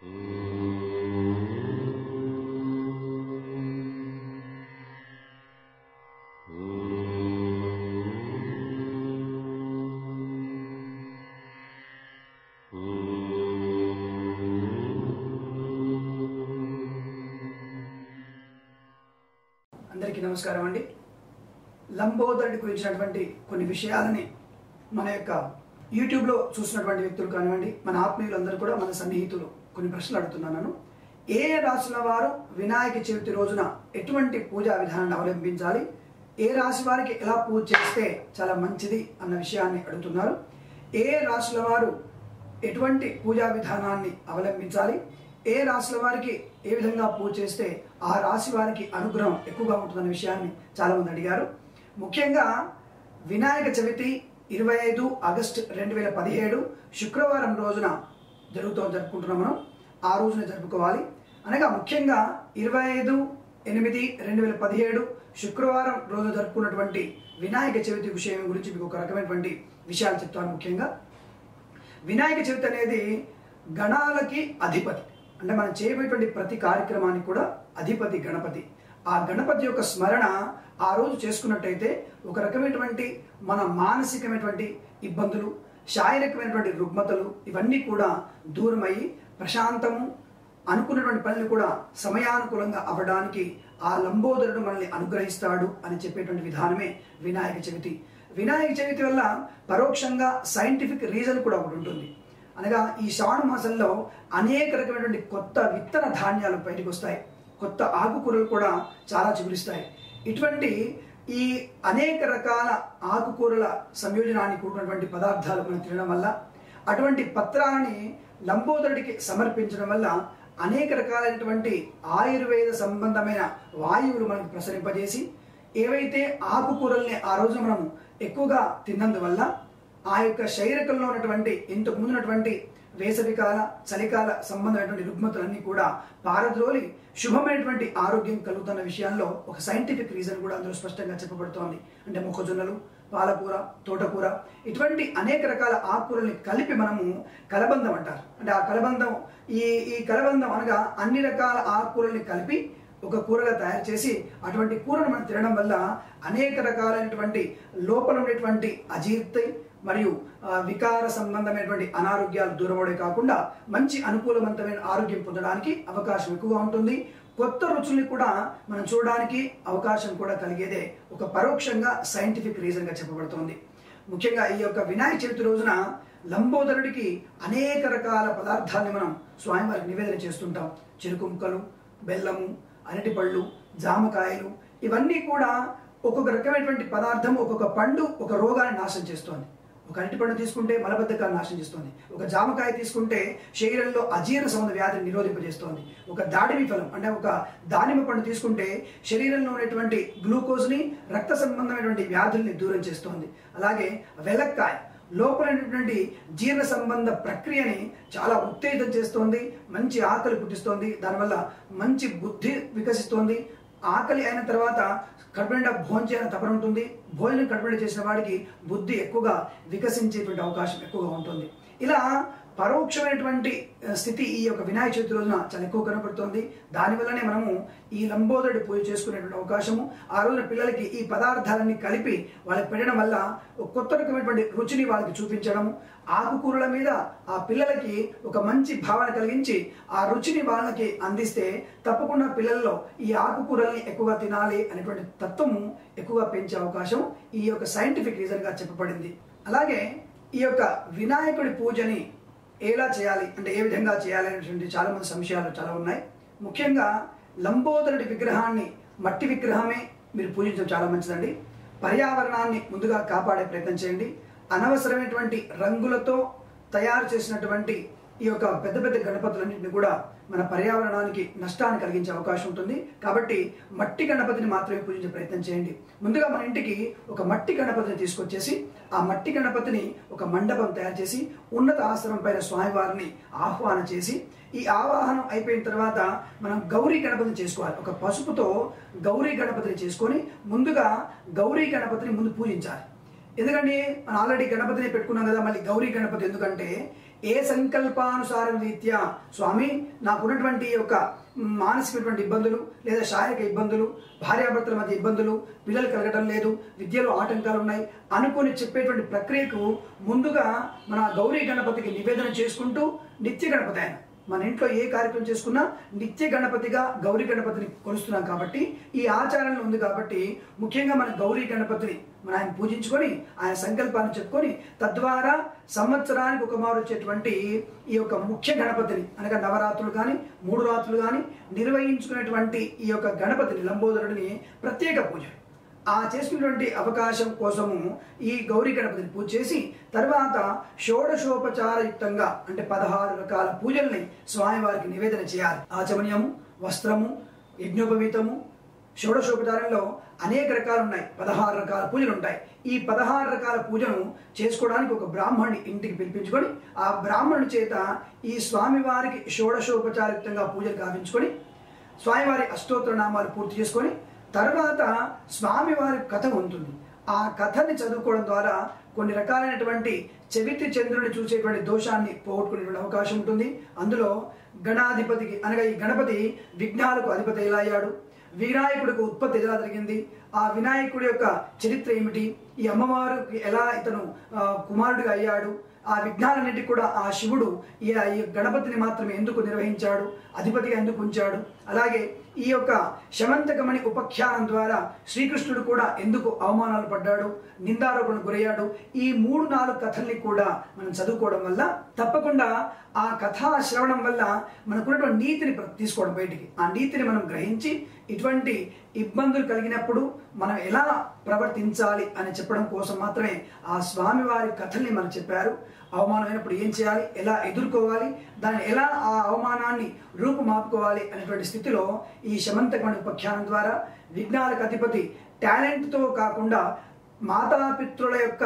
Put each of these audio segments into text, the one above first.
అందరికీ నమస్కారం అండి లంబోదరుడి గురించినటువంటి కొన్ని విషయాలని మన యొక్క యూట్యూబ్లో చూసినటువంటి వ్యక్తులు కానివ్వండి మన ఆత్మీయులందరూ కూడా మన సన్నిహితులు కొన్ని ప్రశ్నలు అడుగుతున్నాను ఏ రాశుల వారు వినాయక చవితి రోజున ఎటువంటి పూజా విధానాన్ని అవలంబించాలి ఏ రాశి వారికి ఎలా పూజ చేస్తే చాలా మంచిది అన్న విషయాన్ని అడుగుతున్నారు ఏ రాశుల వారు ఎటువంటి పూజా విధానాన్ని అవలంబించాలి ఏ రాశుల వారికి ఏ విధంగా పూజ చేస్తే ఆ రాశి వారికి అనుగ్రహం ఎక్కువగా ఉంటుందనే విషయాన్ని చాలా మంది అడిగారు ముఖ్యంగా వినాయక చవితి ఇరవై ఐదు ఆగస్టు రెండు వేల పదిహేడు శుక్రవారం రోజున జరుగుతూ జరుపుకుంటున్నాం మనం ఆ రోజున జరుపుకోవాలి అనగా ముఖ్యంగా ఇరవై ఐదు ఎనిమిది రెండు వేల పదిహేడు శుక్రవారం రోజు జరుపుకున్నటువంటి వినాయక చవితి విషయం గురించి మీకు ఒక రకమైనటువంటి విషయాలు చెప్తాను ముఖ్యంగా వినాయక చవితి అనేది గణాలకి అధిపతి అంటే మనం చేయబోయేటువంటి ప్రతి కార్యక్రమానికి కూడా అధిపతి గణపతి ఆ గణపతి యొక్క స్మరణ ఆ రోజు చేసుకున్నట్టయితే ఒక రకమైనటువంటి మన మానసికమైనటువంటి ఇబ్బందులు శారీరకమైనటువంటి రుగ్మతలు ఇవన్నీ కూడా దూరమయ్యి ప్రశాంతము అనుకున్నటువంటి పనులు కూడా సమయానుకూలంగా అవ్వడానికి ఆ లంబోదరుడు మనల్ని అనుగ్రహిస్తాడు అని చెప్పేటువంటి విధానమే వినాయక చవితి వినాయక చవితి వల్ల పరోక్షంగా సైంటిఫిక్ రీజన్ కూడా ఒకటి ఉంటుంది అనగా ఈ శ్రావణ మాసంలో అనేక రకమైనటువంటి కొత్త విత్తన ధాన్యాలు బయటకు వస్తాయి కొత్త ఆకుకూరలు కూడా చాలా చిగురిస్తాయి ఇటువంటి ఈ అనేక రకాల ఆకుకూరల సంయోజనాన్ని కూడినటువంటి పదార్థాలు మనం తినడం వల్ల అటువంటి పత్రాలని లంబోదరుడికి సమర్పించడం వల్ల అనేక రకాలైనటువంటి ఆయుర్వేద సంబంధమైన వాయువులు మనకు ప్రసరింపజేసి ఏవైతే ఆకుకూరల్ని ఆ రోజు మనం ఎక్కువగా తిన్నందువల్ల ఆ యొక్క శరీరకంలో ఉన్నటువంటి ఇంతకు ముందు ఉన్నటువంటి వేసవికాల చలికాల సంబంధమైనటువంటి రుగ్మతలన్నీ కూడా పారద్రోలి శుభమైనటువంటి ఆరోగ్యం కలుగుతున్న విషయాల్లో ఒక సైంటిఫిక్ రీజన్ కూడా అందులో స్పష్టంగా చెప్పబడుతోంది అంటే మొక్కజొన్నలు పాలకూర తోటకూర ఇటువంటి అనేక రకాల ఆకుకూరల్ని కలిపి మనము కలబందం అంటారు అంటే ఆ కలబందం ఈ ఈ కలబందం అనగా అన్ని రకాల ఆకుకూరల్ని కలిపి ఒక కూరగా తయారు చేసి అటువంటి కూరను మనం తినడం వల్ల అనేక రకాలైనటువంటి లోపల ఉండేటువంటి అజీర్తి మరియు ఆ, వికార సంబంధమైనటువంటి అనారోగ్యాలు దూరమడే కాకుండా మంచి అనుకూలవంతమైన ఆరోగ్యం పొందడానికి అవకాశం ఎక్కువగా ఉంటుంది కొత్త రుచుల్ని కూడా మనం చూడడానికి అవకాశం కూడా కలిగేదే ఒక పరోక్షంగా సైంటిఫిక్ రీజన్గా చెప్పబడుతోంది ముఖ్యంగా ఈ యొక్క వినాయక చవితి రోజున లంబోదరుడికి అనేక రకాల పదార్థాలని మనం స్వామివారికి నివేదన చేస్తుంటాం చెరుకు ముక్కలు బెల్లము అరటిపళ్ళు జామకాయలు ఇవన్నీ కూడా ఒక్కొక్క రకమైనటువంటి పదార్థం ఒక్కొక్క పండు ఒక రోగాన్ని నాశనం చేస్తోంది ఒక అరటిపండు తీసుకుంటే మలబద్ధకాన్ని నాశనం చేస్తుంది ఒక జామకాయ తీసుకుంటే శరీరంలో అజీర్ణ సంబంధ వ్యాధిని నిరోధింపజేస్తోంది ఒక దాడిమి ఫలం అంటే ఒక దానిమ్మ పండు తీసుకుంటే శరీరంలో ఉన్నటువంటి గ్లూకోజ్ని రక్త సంబంధమైనటువంటి వ్యాధుల్ని దూరం చేస్తోంది అలాగే వెలక్కాయ లోపల ఉన్నటువంటి జీర్ణ సంబంధ ప్రక్రియని చాలా ఉత్తేజం చేస్తోంది మంచి ఆకలి పుట్టిస్తోంది దానివల్ల మంచి బుద్ధి వికసిస్తోంది ఆకలి అయిన తర్వాత కడుపు నిండా భోజనం చేయాలని తపన ఉంటుంది భోజనం కడుపు నిండా చేసిన వాడికి బుద్ధి ఎక్కువగా వికసించేటువంటి అవకాశం ఎక్కువగా ఉంటుంది ఇలా పరోక్షమైనటువంటి ఆ, స్థితి ఈ యొక్క వినాయక చవితి రోజున చాలా ఎక్కువ కనపడుతుంది దానివల్లనే మనము ఈ లంబోదరుడి పూజ చేసుకునేటువంటి అవకాశము ఆ రోజున పిల్లలకి ఈ పదార్థాలన్నీ కలిపి వాళ్ళకి పెట్టడం వల్ల ఒక కొత్త రకమైనటువంటి రుచిని వాళ్ళకి చూపించడము ఆకుకూరల మీద ఆ పిల్లలకి ఒక మంచి భావన కలిగించి ఆ రుచిని వాళ్ళకి అందిస్తే తప్పకుండా పిల్లల్లో ఈ ఆకుకూరల్ని ఎక్కువగా తినాలి అనేటువంటి తత్వము ఎక్కువగా పెంచే అవకాశం ఈ యొక్క సైంటిఫిక్ రీజన్గా చెప్పబడింది అలాగే ఈ యొక్క వినాయకుడి పూజని ఎలా చేయాలి అంటే ఏ విధంగా చేయాలి అనేటువంటి చాలా మంది సంశయాలు చాలా ఉన్నాయి ముఖ్యంగా లంబోదరుడి విగ్రహాన్ని మట్టి విగ్రహమే మీరు పూజించడం చాలా మంచిదండి పర్యావరణాన్ని ముందుగా కాపాడే ప్రయత్నం చేయండి అనవసరమైనటువంటి రంగులతో తయారు చేసినటువంటి ఈ యొక్క పెద్ద పెద్ద గణపతులన్నింటినీ కూడా మన పర్యావరణానికి నష్టాన్ని కలిగించే అవకాశం ఉంటుంది కాబట్టి మట్టి గణపతిని మాత్రమే పూజించే ప్రయత్నం చేయండి ముందుగా మన ఇంటికి ఒక మట్టి గణపతిని తీసుకొచ్చేసి ఆ మట్టి గణపతిని ఒక మండపం తయారు చేసి ఉన్నత ఆశ్రమం పైన స్వామివారిని ఆహ్వానం చేసి ఈ ఆవాహనం అయిపోయిన తర్వాత మనం గౌరీ గణపతిని చేసుకోవాలి ఒక పసుపుతో గౌరీ గణపతిని చేసుకొని ముందుగా గౌరీ గణపతిని ముందు పూజించాలి ఎందుకంటే మనం ఆల్రెడీ గణపతిని పెట్టుకున్నాం కదా మళ్ళీ గౌరీ గణపతి ఎందుకంటే ఏ సంకల్పానుసారం రీత్యా స్వామి నాకున్నటువంటి ఈ యొక్క మానసికటువంటి ఇబ్బందులు లేదా శారీరక ఇబ్బందులు భార్యాభర్తల మధ్య ఇబ్బందులు పిల్లలు కలగటం లేదు విద్యలో ఆటంకాలు ఉన్నాయి అనుకొని చెప్పేటువంటి ప్రక్రియకు ముందుగా మన గౌరీ గణపతికి నివేదన చేసుకుంటూ నిత్య గణపతి ఆయన మన ఇంట్లో ఏ కార్యక్రమం చేసుకున్నా నిత్య గణపతిగా గౌరీ గణపతిని కొలుస్తున్నాం కాబట్టి ఈ ఆచారంలో ఉంది కాబట్టి ముఖ్యంగా మన గౌరీ గణపతిని మనం ఆయన పూజించుకొని ఆయన సంకల్పాన్ని చెప్పుకొని తద్వారా సంవత్సరానికి ఒక మారు వచ్చేటువంటి ఈ యొక్క ముఖ్య గణపతిని అనగా నవరాత్రులు కానీ మూడు రాత్రులు కానీ నిర్వహించుకునేటువంటి ఈ యొక్క గణపతిని లంబోదరుడిని ప్రత్యేక పూజ ఆ చేసుకున్నటువంటి అవకాశం కోసము ఈ గౌరీ గణపతిని పూజ చేసి తర్వాత షోడశోపచారయుక్తంగా అంటే పదహారు రకాల పూజల్ని స్వామివారికి నివేదన చేయాలి ఆచమనీయము వస్త్రము యజ్ఞోపవీతము షోడశోపచారంలో అనేక రకాలు ఉన్నాయి పదహారు రకాల పూజలు ఉంటాయి ఈ పదహారు రకాల పూజను చేసుకోవడానికి ఒక బ్రాహ్మణుని ఇంటికి పిలిపించుకొని ఆ బ్రాహ్మణుడి చేత ఈ స్వామివారికి షోడశోపచారయుక్తంగా పూజలు గావించుకొని స్వామివారి అష్టోత్తర నామాలు పూర్తి చేసుకొని తర్వాత స్వామివారి కథ ఉంటుంది ఆ కథని చదువుకోవడం ద్వారా కొన్ని రకాలైనటువంటి చవితి చంద్రుని చూసేటువంటి దోషాన్ని పోగొట్టుకునేటువంటి అవకాశం ఉంటుంది అందులో గణాధిపతికి అనగా ఈ గణపతి విఘ్నాలకు అధిపతి ఎలా అయ్యాడు వినాయకుడికి ఉత్పత్తి ఎలా జరిగింది ఆ వినాయకుడి యొక్క చరిత్ర ఏమిటి ఈ అమ్మవారికి ఎలా ఇతను ఆ, కుమారుడిగా అయ్యాడు ఆ విఘ్నాలన్నిటికీ కూడా ఆ శివుడు ఈ ఈ గణపతిని మాత్రమే ఎందుకు నిర్వహించాడు అధిపతిగా ఎందుకు ఉంచాడు అలాగే ఈ యొక్క శమంతకమణి ఉపాఖ్యానం ద్వారా శ్రీకృష్ణుడు కూడా ఎందుకు అవమానాలు పడ్డాడు నిందారోపణకు గురయ్యాడు ఈ మూడు నాలుగు కథల్ని కూడా మనం చదువుకోవడం వల్ల తప్పకుండా ఆ కథా శ్రవణం వల్ల మనకున్నటువంటి నీతిని ప్ర- తీసుకోవడం బయటికి ఆ నీతిని మనం గ్రహించి ఇటువంటి ఇబ్బందులు కలిగినప్పుడు మనం ఎలా ప్రవర్తించాలి అని చెప్పడం కోసం మాత్రమే ఆ స్వామివారి కథల్ని మనకు చెప్పారు అవమానమైనప్పుడు ఏం చేయాలి ఎలా ఎదుర్కోవాలి దాన్ని ఎలా ఆ అవమానాన్ని రూపుమాపుకోవాలి అనేటువంటి స్థితిలో ఈ శమంతకమణి ఉపాఖ్యానం ద్వారా విఘ్నాలకు అధిపతి టాలెంట్తో కాకుండా మాతాపితృల యొక్క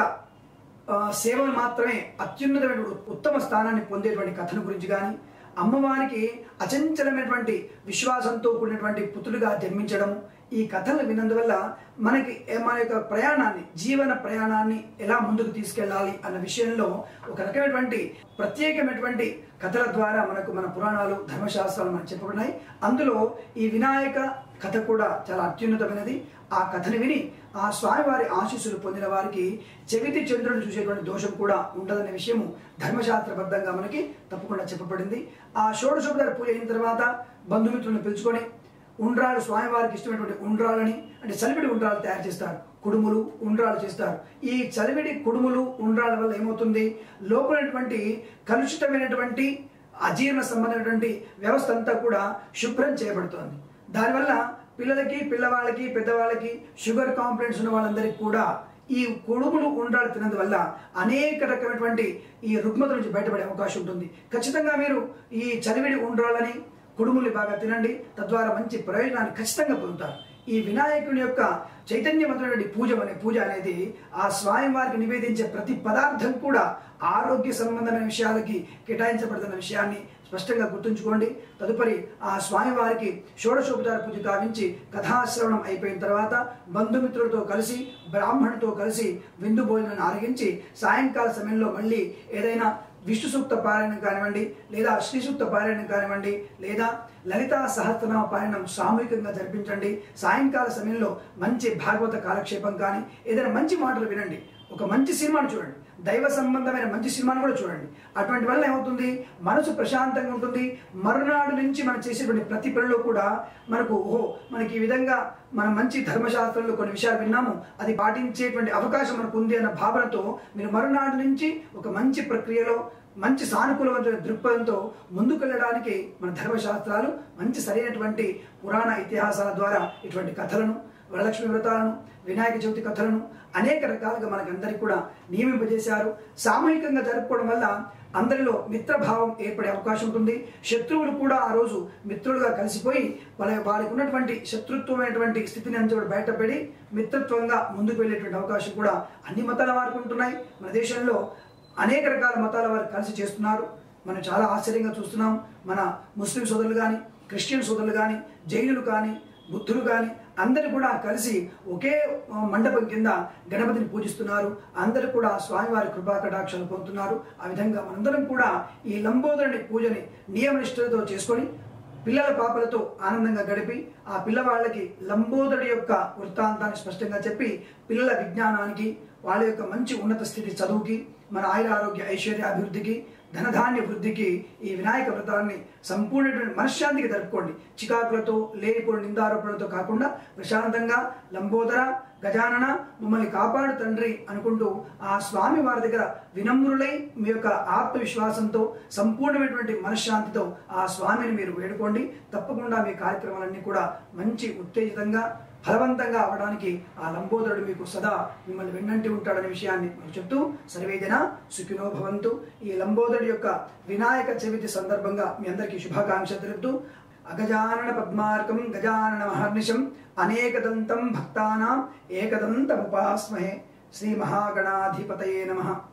ఆ, సేవలు మాత్రమే అత్యున్నతమైన ఉత్తమ స్థానాన్ని పొందేటువంటి కథను గురించి కానీ అమ్మవారికి అచంచలమైనటువంటి విశ్వాసంతో కూడినటువంటి పుత్రుడిగా జన్మించడం ఈ కథలు విన్నందువల్ల మనకి ఏ- మన యొక్క ప్రయాణాన్ని జీవన ప్రయాణాన్ని ఎలా ముందుకు తీసుకెళ్ళాలి అన్న విషయంలో ఒక రకమైనటువంటి ప్రత్యేకమైనటువంటి కథల ద్వారా మనకు మన పురాణాలు ధర్మశాస్త్రాలు మనకు చెప్పబడినాయి అందులో ఈ వినాయక కథ కూడా చాలా అత్యున్నతమైనది ఆ కథని విని ఆ స్వామివారి ఆశీస్సులు పొందిన వారికి చెవితి చంద్రుని చూసేటువంటి దోషం కూడా ఉండదనే విషయము ధర్మశాస్త్రబద్ధంగా మనకి తప్పకుండా చెప్పబడింది ఆ షోడశోపచార పూజ అయిన తర్వాత బంధుమిత్రులను పిలుచుకొని ఉండ్రాలు స్వామివారికి ఇష్టమైనటువంటి ఉండ్రాలని అంటే చలివిడి ఉండ్రాలు తయారు చేస్తారు కుడుములు ఉండ్రాలు చేస్తారు ఈ చలివిడి కుడుములు ఉండ్రాల వల్ల ఏమవుతుంది లోపలటువంటి కలుషితమైనటువంటి అజీర్ణ సంబంధమైనటువంటి వ్యవస్థ అంతా కూడా శుభ్రం చేయబడుతోంది దానివల్ల పిల్లలకి పిల్లవాళ్ళకి పెద్దవాళ్ళకి షుగర్ కాంప్లైంట్స్ ఉన్న వాళ్ళందరికీ కూడా ఈ కొడుకులు ఉండాలి తినందువల్ల అనేక రకమైనటువంటి ఈ రుగ్మత నుంచి బయటపడే అవకాశం ఉంటుంది ఖచ్చితంగా మీరు ఈ చలివిడి ఉండ్రాలని కుడుములు బాగా తినండి తద్వారా మంచి ప్రయోజనాన్ని ఖచ్చితంగా పొందుతారు ఈ వినాయకుని యొక్క చైతన్యవంతమైనటువంటి పూజ అనే పూజ అనేది ఆ స్వామివారికి నివేదించే ప్రతి పదార్థం కూడా ఆరోగ్య సంబంధమైన విషయాలకి కేటాయించబడుతున్న విషయాన్ని స్పష్టంగా గుర్తుంచుకోండి తదుపరి ఆ స్వామివారికి షోడశోపచార పూజ గావించి కథాశ్రవణం అయిపోయిన తర్వాత బంధుమిత్రులతో కలిసి బ్రాహ్మణుతో కలిసి విందు భోజనాన్ని ఆరగించి సాయంకాల సమయంలో మళ్ళీ ఏదైనా విష్ణు సూక్త పారాయణం కానివ్వండి లేదా శ్రీ సూక్త పారాయణం కానివ్వండి లేదా లలితా సహస్రనామ పారాయణం సామూహికంగా జరిపించండి సాయంకాల సమయంలో మంచి భాగవత కాలక్షేపం కానీ ఏదైనా మంచి మాటలు వినండి ఒక మంచి సినిమాను చూడండి దైవ సంబంధమైన మంచి సినిమాను కూడా చూడండి అటువంటి వల్ల ఏమవుతుంది మనసు ప్రశాంతంగా ఉంటుంది మరునాడు నుంచి మనం చేసేటువంటి ప్రతి పనిలో కూడా మనకు ఓహో మనకి ఈ విధంగా మనం మంచి ధర్మశాస్త్రంలో కొన్ని విషయాలు విన్నాము అది పాటించేటువంటి అవకాశం మనకు ఉంది అన్న భావనతో మీరు మరునాడు నుంచి ఒక మంచి ప్రక్రియలో మంచి సానుకూలమైన దృక్పథంతో ముందుకు వెళ్ళడానికి మన ధర్మశాస్త్రాలు మంచి సరైనటువంటి పురాణ ఇతిహాసాల ద్వారా ఇటువంటి కథలను వరలక్ష్మి వ్రతాలను వినాయక చవితి కథలను అనేక రకాలుగా మనకందరికి కూడా నియమింపజేశారు సామూహికంగా జరుపుకోవడం వల్ల అందరిలో మిత్రభావం ఏర్పడే అవకాశం ఉంటుంది శత్రువులు కూడా ఆ రోజు మిత్రులుగా కలిసిపోయి వాళ్ళ వారికి ఉన్నటువంటి శత్రుత్వమైనటువంటి స్థితిని అంతా కూడా బయటపడి మిత్రత్వంగా ముందుకు వెళ్ళేటువంటి అవకాశం కూడా అన్ని మతాల వారికి ఉంటున్నాయి మన దేశంలో అనేక రకాల మతాల వారు కలిసి చేస్తున్నారు మనం చాలా ఆశ్చర్యంగా చూస్తున్నాం మన ముస్లిం సోదరులు కానీ క్రిస్టియన్ సోదరులు కానీ జైనులు కానీ బుద్ధులు కానీ అందరూ కూడా కలిసి ఒకే ఆ, మండపం కింద గణపతిని పూజిస్తున్నారు అందరూ కూడా స్వామివారి కృపా కటాక్షాలు పొందుతున్నారు ఆ విధంగా మనందరం కూడా ఈ లంబోదరుని పూజని నియమనిష్టలతో చేసుకొని పిల్లల పాపలతో ఆనందంగా గడిపి ఆ పిల్లవాళ్ళకి లంబోదరుడి యొక్క వృత్తాంతాన్ని స్పష్టంగా చెప్పి పిల్లల విజ్ఞానానికి వాళ్ళ యొక్క మంచి ఉన్నత స్థితి చదువుకి మన ఆయుర ఆరోగ్య ఐశ్వర్య అభివృద్ధికి ధనధాన్య వృద్ధికి ఈ వినాయక వ్రతాన్ని సంపూర్ణమైన మనశ్శాంతికి జరుపుకోండి చికాకులతో లేనిపోని నిందారోపణలతో కాకుండా ప్రశాంతంగా లంబోదర గజానన మమ్మల్ని కాపాడు తండ్రి అనుకుంటూ ఆ స్వామి వారి దగ్గర వినమ్రులై మీ యొక్క ఆత్మవిశ్వాసంతో సంపూర్ణమైనటువంటి మనశ్శాంతితో ఆ స్వామిని మీరు వేడుకోండి తప్పకుండా మీ కార్యక్రమాలన్నీ కూడా మంచి ఉత్తేజితంగా ఫలవంతంగా అవడానికి ఆ లంబోదరుడు మీకు సదా మిమ్మల్ని వెన్నంటి ఉంటాడనే విషయాన్ని మనం చెప్తూ సర్వేజన సుఖినో భవంతు ఈ లంబోదరుడి యొక్క వినాయక చవితి సందర్భంగా మీ అందరికీ శుభాకాంక్షలు తెలుపుతూ అగజానన పద్మార్కం గజానన మహర్నిశం అనేకదంతం భక్తానాం ఏకదంతముపాస్మహే శ్రీ మహాగణాధిపతయే నమః